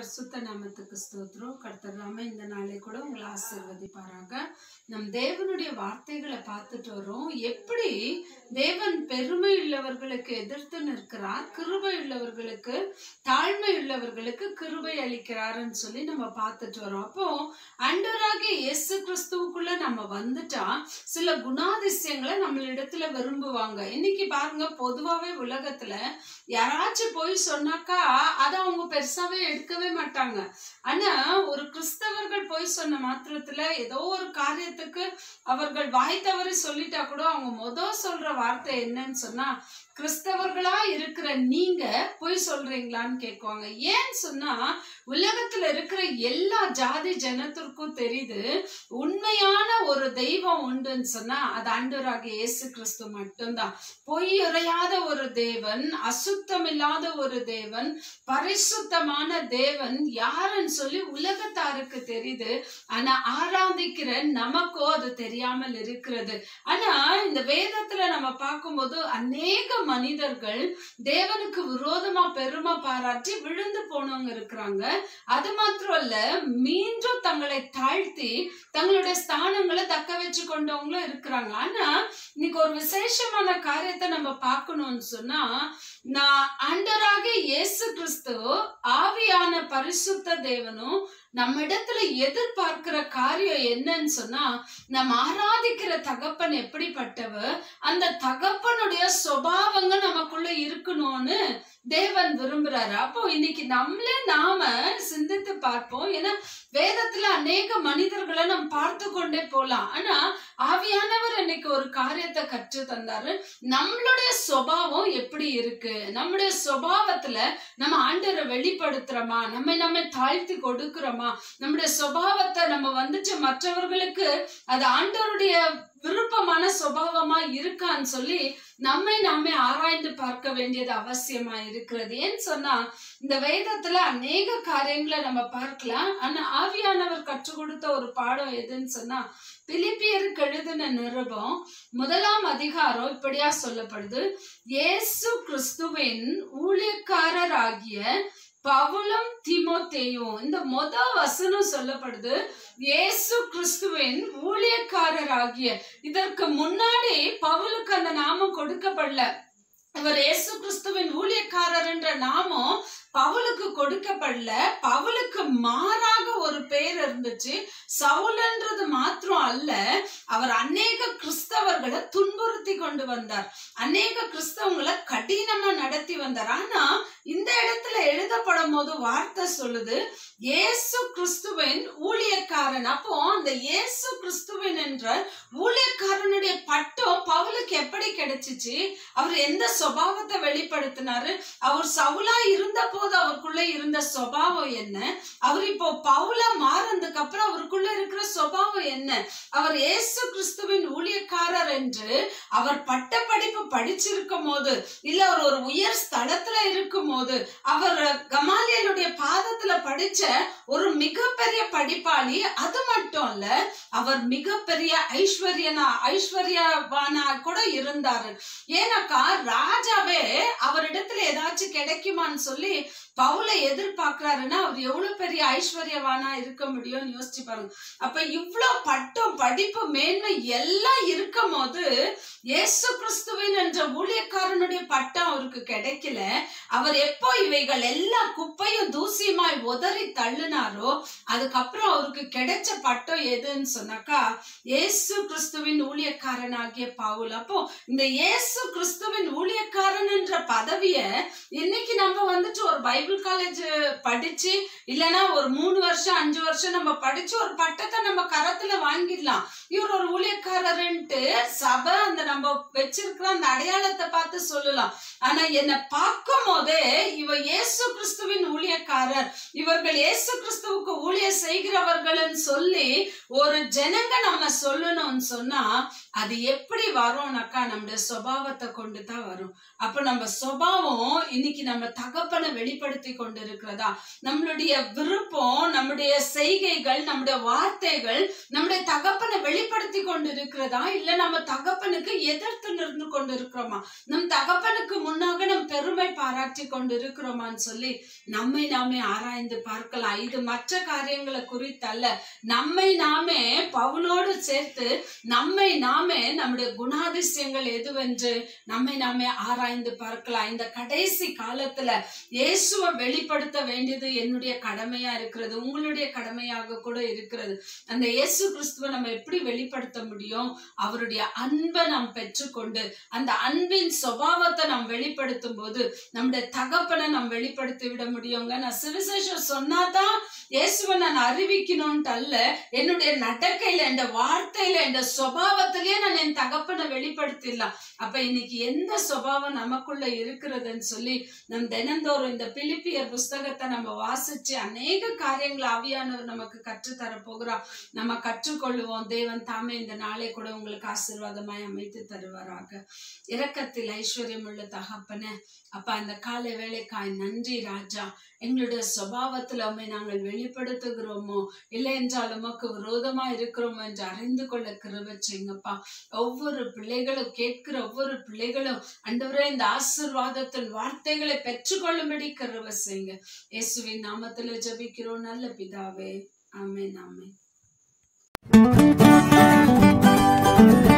பரிசுத்த நாமத்துக்கு ஸ்தோத்திரம் கர்த்தர் நாம இந்த நாளை கூட உங்களை ஆசீர்வதிப்பாராக நம் தேவனுடைய வார்த்தைகளை பார்த்துட்டு வரோம் எப்படி தேவன் பெருமை உள்ளவர்களுக்கு எதிர்த்து நிற்கிறார் கிருபை உள்ளவர்களுக்கு தாழ்மை உள்ளவர்களுக்கு கிருபை அளிக்கிறாருன்னு சொல்லி நம்ம பார்த்துட்டு வரோம் அப்போ அண்டராகிய இயேசு கிறிஸ்துவுக்குள்ள நம்ம வந்துட்டா சில குணாதிசயங்களை நம்மளிடத்துல விரும்புவாங்க இன்னைக்கு பாருங்க பொதுவாவே உலகத்துல யாராச்சும் போய் சொன்னாக்கா அதை அவங்க பெருசாவே எடுக்கவே மாட்டாங்க ஆனா ஒரு கிறிஸ்தவர்கள் போய் சொன்ன மாத்திரத்துல ஏதோ ஒரு காரியத்துக்கு அவர்கள் வாய் தவறி சொல்லிட்டா கூட அவங்க முத சொல்ற வார்த்தை என்னன்னு சொன்னா கிறிஸ்தவர்களா இருக்கிற நீங்க போய் சொல்றீங்களான்னு கேட்குவாங்க ஏன்னு சொன்னா உலகத்துல இருக்கிற எல்லா ஜாதி ஜனத்திற்கும் தெரியுது உண்மையான ஒரு தெய்வம் உண்டுன்னு சொன்னா அது ஆண்டவராகிய இயேசு கிறிஸ்து மட்டும்தான் பொய் உரையாத ஒரு தேவன் அசுத்தம் இல்லாத ஒரு தேவன் பரிசுத்தமான தேவன் யாருன்னு சொல்லி உலகத்தாருக்கு தெரியுது ஆனா ஆராதிக்கிற நமக்கோ அது தெரியாமல் இருக்கிறது ஆனா இந்த வேதத்துல நம்ம பார்க்கும்போது அநேக மனிதர்கள் தேவனுக்கு விரோதமா பெருமை பாராட்டி விழுந்து போனவங்க இருக்கிறாங்க அது மாத்திரம் இல்ல மீண்டும் தங்களை தாழ்த்தி தங்களுடைய ஸ்தானங்களை தக்க வச்சு கொண்டவங்களும் இருக்கிறாங்க ஆனா இன்னைக்கு ஒரு விசேஷமான காரியத்தை நம்ம பார்க்கணும்னு சொன்னா நான் ஆண்டராக இயேசு கிறிஸ்து ஆவியான பரிசுத்த தேவனும் நம்ம இடத்துல எதிர்பார்க்கிற காரியம் என்னன்னு சொன்னா நம்ம ஆராதிக்கிற தகப்பன் எப்படிப்பட்டவர் அந்த தகப்பனுடைய சுபாவங்க நமக்குள்ள இருக்கணும்னு தேவன் விரும்புறாரு அப்போ இன்னைக்கு நம்மளே நாம சிந்தித்து பார்ப்போம் ஏன்னா வேதத்துல அநேக மனிதர்களை நம்ம பார்த்து கொண்டே போலாம் ஆனா ஆவியானவர் இன்னைக்கு ஒரு காரியத்தை கற்று தந்தாரு நம்மளுடைய சுபாவம் எப்படி இருக்கு நம்முடைய சுபாவத்துல நம்ம ஆண்டரை வெளிப்படுத்துறோமா நம்ம நம்ம தாழ்த்தி கொடுக்கிறோமா நம்முடைய சுபாவத்தை நம்ம வந்துட்டு மற்றவர்களுக்கு அது ஆண்டவருடைய விருப்பமான சுபாவமா இருக்கான்னு சொல்லி நம்மை நாமே ஆராய்ந்து பார்க்க வேண்டியது அவசியமா இருக்கிறது ஏன்னு சொன்னா இந்த வேதத்துல அநேக காரியங்களை நம்ம பார்க்கலாம் ஆனா ஆவியானவர் கற்றுக் கொடுத்த ஒரு பாடம் எதுன்னு சொன்னா பிலிப்பியருக்கு எழுதின நிருபம் முதலாம் அதிகாரம் இப்படியா சொல்லப்படுது இயேசு கிறிஸ்துவின் ஊழியக்காரராகிய பவுலும் திமோத்தேயும் இந்த மொத வசனம் சொல்லப்படுது இயேசு கிறிஸ்துவின் ஊழியக்காரராகிய இதற்கு முன்னாடி பவுலுக்கு அந்த நாமம் கொடுக்கப்படல இவர் இயேசு கிறிஸ்துவின் ஊழியக்காரர் என்ற நாமம் பவுலுக்கு கொடுக்கப்படல பவுலுக்கு மாறாக ஒரு பேர் இருந்துச்சு சவுலன்றது மாத்திரம் அல்ல அவர் அநேக கிறிஸ்தவர்களை துன்புறுத்தி கொண்டு வந்தார் அநேக கிறிஸ்தவங்களை கடினமா நடத்தி வந்தார் ஆனா இந்த இடத்துல எழுதப்படும் போது வார்த்தை சொல்லுது இயேசு கிறிஸ்துவின் ஊழியக்காரன் அப்போ அந்த இயேசு கிறிஸ்துவின் என்ற ஊழியக்காரனுடைய பட்டம் பவுலுக்கு எப்படி கிடைச்சிச்சு அவர் எந்த சுபாவத்தை வெளிப்படுத்தினாரு அவர் சவுலா இருந்த போது அவருக்குள்ள இருந்த சுபாவம் என்ன அவர் இப்போ பவுலா மாறினதுக்கு அப்புறம் அவருக்குள்ள இருக்கிற சுபாவம் என்ன அவர் இயேசு கிறிஸ்துவின் ஊழியக்காரர் என்று அவர் பட்ட படிப்பு படிச்சிருக்கும் போது இல்ல அவர் ஒரு உயர் ஸ்தலத்துல இருக்கும் போது அவர் கமாலியலுடைய பாதத்துல படிச்ச ஒரு மிகப்பெரிய படிப்பாளி அது மட்டும் இல்ல அவர் மிகப்பெரிய ஐஸ்வர்யனா ஐஸ்வர்யவானா கூட இருந்தாரு ஏன்னாக்கா ராஜாவே அவரிடத்துல ஏதாச்சும் கிடைக்குமான்னு சொல்லி பவுல எதிர்பார்க்கிறாருன்னா அவர் எவ்வளவு பெரிய ஐஸ்வர்யவானா இருக்க முடியும்னு யோசிச்சு பாருங்க அப்ப இவ்வளவு பட்டம் படிப்பு மேன்மை எல்லாம் இருக்கும் போது இயேசு கிறிஸ்துவின் என்ற ஊழியக்காரனுடைய பட்டம் அவருக்கு கிடைக்கல அவர் எப்போ இவைகள் எல்லா குப்பையும் தூசியுமாய் உதறி தள்ளினாரோ அதுக்கப்புறம் அவருக்கு கிடைச்ச பட்டம் எதுன்னு சொன்னாக்கா இயேசு கிறிஸ்துவின் ஊழியக்காரனாகிய பவுல் அப்போ இந்த இயேசு கிறிஸ்துவின் ஊழியக்காரன் என்ற பதவிய இன்னைக்கு நம்ம வந்துட்டு ஒரு பைபிள் காலேஜ் படிச்சு இல்லைன்னா ஒரு மூணு வருஷம் அஞ்சு வருஷம் நம்ம படிச்சு ஒரு பட்டத்தை நம்ம கரத்துல வாங்கிடலாம் இவர் ஒரு ஊழியக்காரர்ன்ட்டு சபை அந்த நம்ம வச்சிருக்கிற அந்த அடையாளத்தை பார்த்து சொல்லலாம் ஆனா என்னை பார்க்கும் போதே இவ இயேசு கிறிஸ்துவின் ஊழியக்காரர் இவர்கள் இயேசு கிறிஸ்துவுக்கு ஊழிய செய்கிறவர்கள்னு சொல்லி ஒரு ஜனங்க நம்ம சொல்லணும்னு சொன்னா அது எப்படி வரும்னாக்கா நம்முடைய சுபாவத்தை கொண்டு தான் வரும் அப்ப நம்ம சுபாவம் இன்னைக்கு நம்ம தகப்பனை வெளிப்படுத்தி கொண்டு இருக்கிறதா நம்மளுடைய விருப்பம் நம்முடைய செய்கைகள் நம்முடைய வார்த்தைகள் நம்முடைய தகப்பனை வெளிப்படுத்தி கொண்டு இருக்கிறதா இல்ல நம்ம தகப்பனுக்கு எதிர்த்து நின்று கொண்டு இருக்கிறோமா நம் தகப்பனுக்கு முன்னாக நம் பெருமை பாராட்டி கொண்டு இருக்கிறோமான்னு சொல்லி நம்மை நாமே ஆராய்ந்து பார்க்கலாம் இது மற்ற காரியங்களை குறித்தல்ல நம்மை நாமே பவுலோடு சேர்த்து நம்மை நாமே நம்முடைய குணாதிசயங்கள் எதுவென்று நம்மை நாமே ஆராய்ந்து பார்க்கலாம் இந்த கடைசி காலத்துல இயேசுவை வெளிப்படுத்த வேண்டியது என்னுடைய கடமையா இருக்கிறது உங்களுடைய கடமையாக கூட இருக்கிறது அந்த இயேசு கிறிஸ்துவை நம்ம எப்படி வெளிப்படுத்த முடியும் அவருடைய அன்பை நாம் பெற்றுக்கொண்டு அந்த அன்பின் சுபாவத்தை நாம் வெளிப்படுத்தும் போது நம்முடைய தகப்பனை நாம் வெளிப்படுத்தி விட முடியுங்க நான் சுவிசேஷம் சொன்னாதான் இயேசுவை நான் அறிவிக்கணும்ட்டு அல்ல என்னுடைய நடக்கையில என் வார்த்தையில என் சுபாவத்திலேயே நான் என் தகப்பனை வெளிப்படுத்திடலாம் அப்ப இன்னைக்கு எந்த சுபாவம் நமக்குள்ள இருக்கிறதுன்னு சொல்லி நம் தினந்தோறும் இந்த பிலிப்பியர் புஸ்தகத்தை நம்ம வாசிச்சு அநேக காரியங்கள் ஆவியானவர் நமக்கு கற்றுத்தர போகிறோம் நம்ம கற்றுக்கொள்ளுவோம் தேவன் தாமே இந்த நாளை கூட உங்களுக்கு ஆசீர்வாதமாய் அமைத்து தருவாராக இரக்கத்தில் ஐஸ்வர்யம் உள்ள தகப்பனே அப்பா இந்த காலை வேலைக்காய் நன்றி ராஜா எங்களுடைய சுபாவத்துல உண்மை நாங்கள் வெளிப்படுத்துகிறோமோ இல்லை என்றால் உமக்கு விரோதமா இருக்கிறோமோ என்று அறிந்து கொள்ள கிருப செய்யுங்கப்பா ஒவ்வொரு பிள்ளைகளும் கேட்கிற ஒவ்வொரு பிள்ளைகளும் அண்டவரே இந்த ஆசிர்வாதத்தின் வார்த்தைகளை பெற்றுக்கொள்ளும்படி கிருப செய்யுங்க இயேசுவின் நாமத்துல ஜெபிக்கிறோம் நல்ல பிதாவே ஆமென் ஆமென்